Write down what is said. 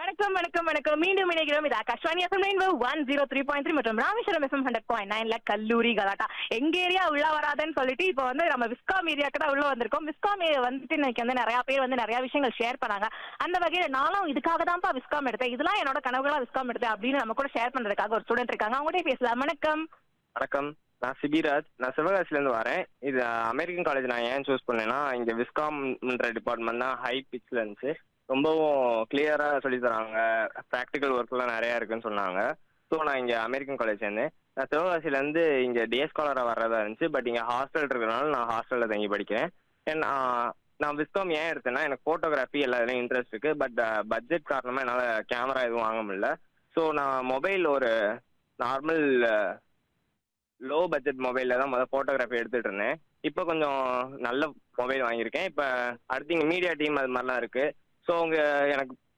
வணக்கம் வணக்கம் வணக்கம் மீண்டும் இணைகிறோம் இது Akashvani FM nine one zero three point three மற்றும் ராமேஸ்வரம் எஃப்எம் ஹண்ட்ரட் பாயிண்ட் நைன்ல கல்லூரி கலாட்டா எங்க ஏரியா உள்ள வராதுன்னு சொல்லிட்டு இப்போ வந்து நம்ம விஸ்காம் ஏரியாக்கு தான் உள்ள வந்திருக்கோம் விஸ்காம் ஏரியா வந்துட்டு இன்னைக்கு வந்து நிறைய பேர் வந்து நிறைய விஷயங்கள் ஷேர் பண்ணாங்க அந்த வகையில நானும் இதுக்காக தான்ப்பா விஸ்காம் எடுத்தேன் இதெல்லாம் என்னோட கனவுகளா விஸ்காம் எடுத்தேன் அப்படின்னு நம்ம கூட ஷேர் பண்றதுக்காக ஒரு ஸ்டூடெண்ட் இருக்காங்க அவங்ககிட்ட பேசலாம் வணக்கம் வணக்கம் நான் சிபிராஜ் நான் சிவகாசிலேருந்து வரேன் இது அமெரிக்கன் காலேஜ் நான் ஏன் சூஸ் பண்ணேன்னா இங்கே விஸ்காம்ன்ற டிபார்ட்மெண்ட் தான் ஹை பிச்சில் இருந்துச்சு ரொம்பவும் கிளியராக சொல்லி தராங்க ப்ராக்டிக்கல் ஒர்க்லாம் நிறையா இருக்குன்னு சொன்னாங்க ஸோ நான் இங்கே அமெரிக்கன் காலேஜ் சேர்ந்தேன் நான் சிவகாசிலேருந்து இங்கே டே ஸ்காலராக வர்றதா இருந்துச்சு பட் இங்கே ஹாஸ்டல் இருக்கிறனால நான் ஹாஸ்டலில் தங்கி படிக்கிறேன் அண்ட் நான் விஸ்காம் ஏன் எடுத்தேன்னா எனக்கு ஃபோட்டோகிராஃபி எல்லா இதுலையும் இன்ட்ரெஸ்ட் இருக்குது பட் பட்ஜெட் காரணமாக என்னால் கேமரா எதுவும் வாங்க முடியல ஸோ நான் மொபைல் ஒரு நார்மல் லோ பட்ஜெட் மொபைலில் தான் முதல்ல ஃபோட்டோகிராஃபி எடுத்துகிட்டு இருந்தேன் இப்போ கொஞ்சம் நல்ல மொபைல் வாங்கியிருக்கேன் இப்போ அடுத்து இங்கே மீடியா டீம் அது மாதிரிலாம் இருக்குது ஸோ அவங்க எனக்கு